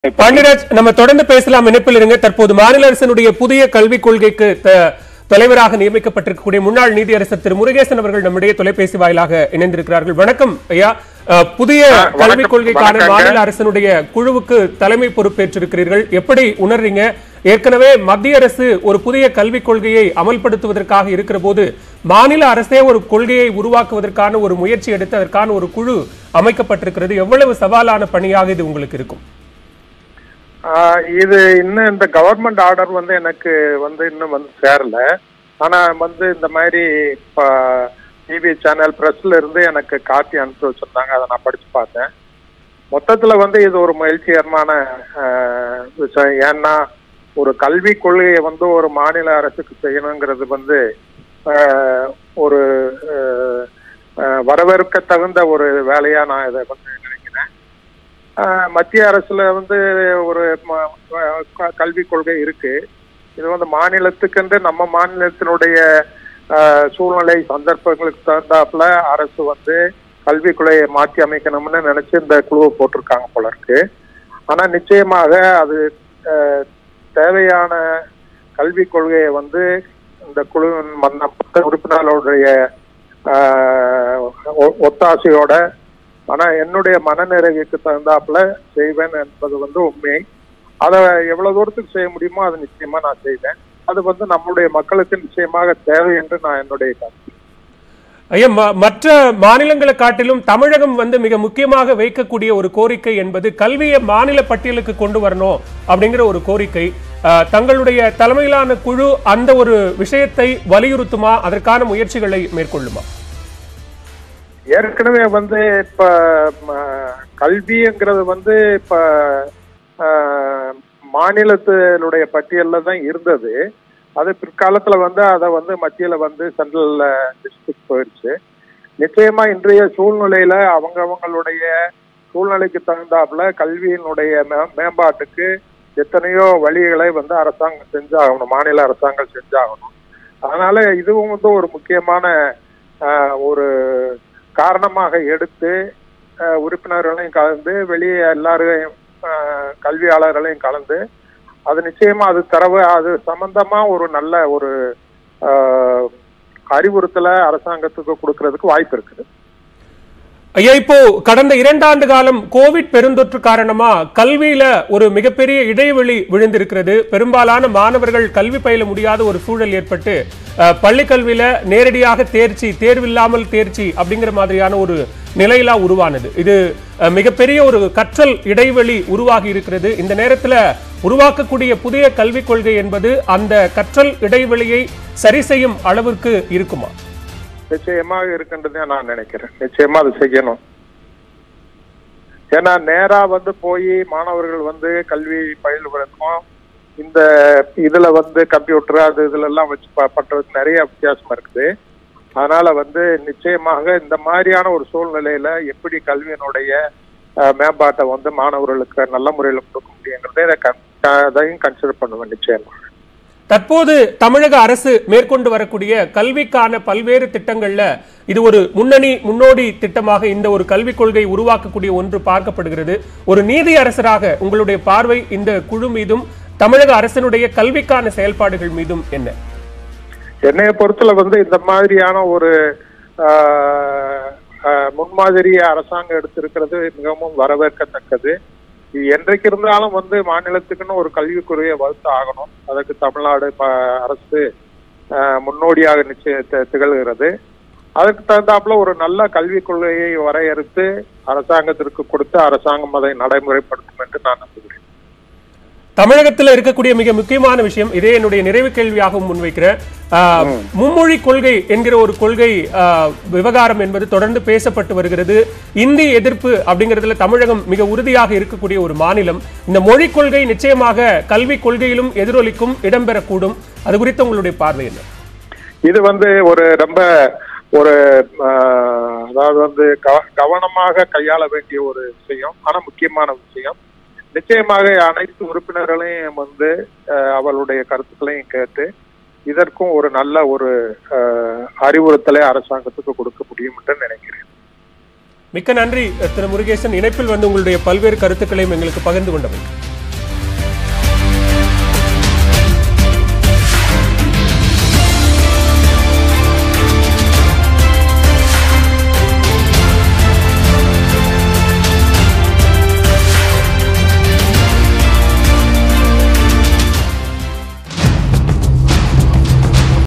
பாண்டியராஜ் நம்ம தொடர்ந்து பேசலாம் இணைப்பில் இருங்க தற்போது மாநில அரசினுடைய புதிய கல்விக் கொள்கைக்கு த- தலைவராக நியமிக்கப்பட்டிருக்கக்கூடிய முன்னாள் நீதியரசர் திரு முருகேசன் அவர்கள் நம்முடைய தொலைபேசி வாயிலாக இணைந்திருக்கிறார்கள் வணக்கம் ஐயா அஹ், புதிய வணக்கம், கல்விக் கொள்கைக்கான வணக்கங்க. மாநில அரசினுடைய குழுவுக்கு தலைமை பொறுப்பேற்றிருக்கிறீர்கள் எப்படி உணர்றீங்க ஏற்கனவே மத்திய அரசு ஒரு புதிய கல்விக் கொள்கையை அமல்படுத்துவதற்காக இருக்கிற போது மாநில அரசே ஒரு கொள்கையை உருவாக்குவதற்கான ஒரு முயற்சி எடுத்து அதற்கான ஒரு குழு அமைக்கப்பட்டிருக்கிறது எவ்வளவு சவாலான பணியாக இது உங்களுக்கு இருக்கும் ஆஹ் இது இன்னும் இந்த கவர்மெண்ட் ஆர்டர் வந்து எனக்கு வந்து இன்னும் வந்து சேரல ஆனா வந்து இந்த மாதிரி டிவி சேனல் பிரஸ்ல இருந்து எனக்கு காட்டி அனுப்பி வச்சிருந்தாங்க அதை நான் படிச்சு பார்த்தேன் மொத்தத்துல வந்து இது ஒரு மகிழ்ச்சிகரமான ஆஹ், விஷயம் ஏன்னா ஒரு கல்வி கொள்கையை வந்து ஒரு மாநில அரசுக்கு செய்யணுங்கிறது வந்து ஆஹ், ஒரு ஆஹ், ஆஹ், வரவேற்க தகுந்த ஒரு வேலையா நான் இதை வந்து நினைக்கிறேன் ஆஹ் மத்திய அரசுல வந்து ஒரு ம- ம- க- கல்விக் கொள்கை இருக்கு இது வந்து மாநிலத்துக்கென்று நம்ம மாநிலத்தினுடைய ஆஹ், சூழ்நிலை சந்தர்ப்பங்களுக்கு தகுந்தாப்புல அரசு வந்து கல்விக் கொள்கையை மாற்றி அமைக்கணும்னு நினைச்சு இந்த குழுவை போட்டிருக்காங்க போல இருக்கு ஆனா நிச்சயமாக அது ஆஹ், தேவையான கல்விக் கொள்கையை வந்து இந்த குழுவின் மன்ன- மற்ற உறுப்பினர்களுடைய ஆஹ், ஒ- ஒத்தாசையோட ஆனா என்னுடைய மனநிறைவுக்கு தகுந்தாப்புல செய்வேன் என்பது வந்து உண்மை அதை எவ்வளவு தூரத்துக்கு செய்ய முடியுமோ அதை நிச்சயமா நான் செய்வேன் அது வந்து நம்முடைய மக்களுக்கு நிச்சயமாக தேவை என்று நான் என்னுடைய கருத்து ஐயா ம- மற்ற மாநிலங்களை காட்டிலும் தமிழகம் வந்து மிக முக்கியமாக வைக்கக்கூடிய ஒரு கோரிக்கை என்பது கல்வியை மாநில பட்டியலுக்கு கொண்டு வரணும் அப்படிங்கிற ஒரு கோரிக்கை அஹ், தங்களுடைய தலைமையிலான குழு அந்த ஒரு விஷயத்தை வலியுறுத்துமா அதற்கான முயற்சிகளை மேற்கொள்ளுமா ஏற்கனவே வந்து இப்ப ம, கல்விங்கிறது வந்து இப்ப ஆஹ், மாநிலத்தினுடைய பட்டியல்ல தான் இருந்தது அது பிற்காலத்துல வந்து அதை வந்து மத்தியில வந்து சென்ட்ரல் டிஸ்ட்ரிக்ட் போயிடுச்சு நிச்சயமா இன்றைய சூழ்நிலையில அவங்க அவங்களுடைய சூழ்நிலைக்கு தகுந்தாப்புல கல்வியினுடைய மே- மேம்பாட்டுக்கு எத்தனையோ வழிகளை வந்து அரசாங்கம் செஞ்சாகணும் மாநில அரசாங்கம் செஞ்சாகணும் அதனால இதுவும் வந்து ஒரு முக்கியமான ஆஹ், ஒரு காரணமாக எடுத்து ஆஹ், உறுப்பினர்களையும் கலந்து வெளியே எல்லாரையும் ஆஹ், கல்வியாளர்களையும் கலந்து அது நிச்சயமா அது தரவு அது சம்பந்தமா ஒரு நல்ல ஒரு ஆஹ், அறிவுறுத்தலை அரசாங்கத்துக்கு கொடுக்கறதுக்கு வாய்ப்பு இருக்குது ஐயா இப்போ கடந்த இரண்டாண்டு காலம் கோவிட் பெருந்தொற்று காரணமா கல்வியில ஒரு மிகப்பெரிய இடைவெளி விழுந்திருக்கிறது பெரும்பாலான மாணவர்கள் கல்வி பயில முடியாத ஒரு சூழல் ஏற்பட்டு அஹ், பள்ளி கல்வியில நேரடியாக தேர்ச்சி தேர்வில்லாமல் தேர்ச்சி அப்படிங்கிற மாதிரியான ஒரு நிலையெல்லாம் உருவானது இது அஹ், மிகப்பெரிய ஒரு கற்றல் இடைவெளி உருவாகி இருக்கிறது இந்த நேரத்துல உருவாக்கக்கூடிய புதிய கல்விக் கொள்கை என்பது அந்த கற்றல் இடைவெளியை சரி செய்யும் அளவிற்கு இருக்குமா நிச்சயமாக இருக்கின்றதே நான் நினைக்கிறேன் நிச்சயமா அது செய்யணும் ஏன்னா நேரா வந்து போய் மாணவர்கள் வந்து கல்வி பயில்வதற்கும் இந்த இதுல வந்து கம்ப்யூட்டர் அது இதுல எல்லாம் வச்சு ப- பண்றதுக்கு நிறைய வித்தியாசம் இருக்குது அதனால வந்து நிச்சயமாக இந்த மாதிரியான ஒரு சூழ்நிலையில எப்படி கல்வியினுடைய அஹ், மேம்பாட்டை வந்து மாணவர்களுக்கு நல்ல முறையில் கொடுக்க முடியுங்கிறதை இதை கன்- க- அதையும் கன்சிடர் பண்ணுவேன் நிச்சயமா தற்போது தமிழக அரசு மேற்கொண்டு வரக்கூடிய கல்விக்கான பல்வேறு திட்டங்கள்ல இது ஒரு முன்னணி முன்னோடி திட்டமாக இந்த ஒரு கல்விக் கொள்கை உருவாக்கக்கூடிய ஒன்று பார்க்கப்படுகிறது ஒரு நீதி அரசராக உங்களுடைய பார்வை இந்த குழு மீதும் தமிழக அரசினுடைய கல்விக்கான செயல்பாடுகள் மீதும் என்ன என்னைய பொறுத்தல வந்து இந்த மாதிரியான ஒரு ஆஹ், ஆஹ், முன்மாதிரி அரசாங்கம் எடுத்திருக்கிறது மிகவும் வரவேற்கத்தக்கது இது என்றைக்கு இருந்தாலும் வந்து மாநிலத்துக்குன்னு ஒரு கல்விக்குறையை வகுத்து ஆகணும் அதற்கு தமிழ்நாடு ப- அரசு ஆஹ், முன்னோடியாக நிச்சய தி- திகழ்கிறது அதுக்கு தகுந்தாப்புல ஒரு நல்ல கல்விக் கொள்கையை வரையறுத்து அரசாங்கத்திற்கு கொடுத்து அரசாங்கம் அதை நடைமுறைப்படுத்தும் என்று நான் நம்புகிறேன் தமிழகத்தில் இருக்கக்கூடிய மிக முக்கியமான விஷயம் இதே என்னுடைய நிறைவு கேள்வியாகவும் முன்வைக்கிறேன் ஆஹ், மும்மொழி கொள்கை என்கிற ஒரு கொள்கை ஆஹ், விவகாரம் என்பது தொடர்ந்து பேசப்பட்டு வருகிறது இந்தி எதிர்ப்பு அப்படிங்கிறதுல தமிழகம் மிக உறுதியாக இருக்கக்கூடிய ஒரு மாநிலம் இந்த மொழி கொள்கை நிச்சயமாக கல்விக் கொள்கையிலும் எதிரொலிக்கும் இடம்பெறக்கூடும் அது குறித்து உங்களுடைய பார்வை என்ன இது வந்து ஒரு ரொம்ப ஒரு ஆஹ், அதாவது வந்து கவ- கவனமாக கையாள வேண்டிய ஒரு விஷயம் ஆனா முக்கியமான விஷயம் நிச்சயமாக அனைத்து உறுப்பினர்களையும் வந்து ஆஹ், அவர்களுடைய கருத்துக்களையும் கேட்டு இதற்கும் ஒரு நல்ல ஒரு ஆஹ், அறிவுறுத்தலை அரசாங்கத்துக்கு கொடுக்க முடியும் என்று நினைக்கிறேன் மிக்க நன்றி திரு முருகேசன் இணைப்பில் வந்து உங்களுடைய பல்வேறு கருத்துக்களையும் எங்களுக்கு பகிர்ந்து கொண்டவை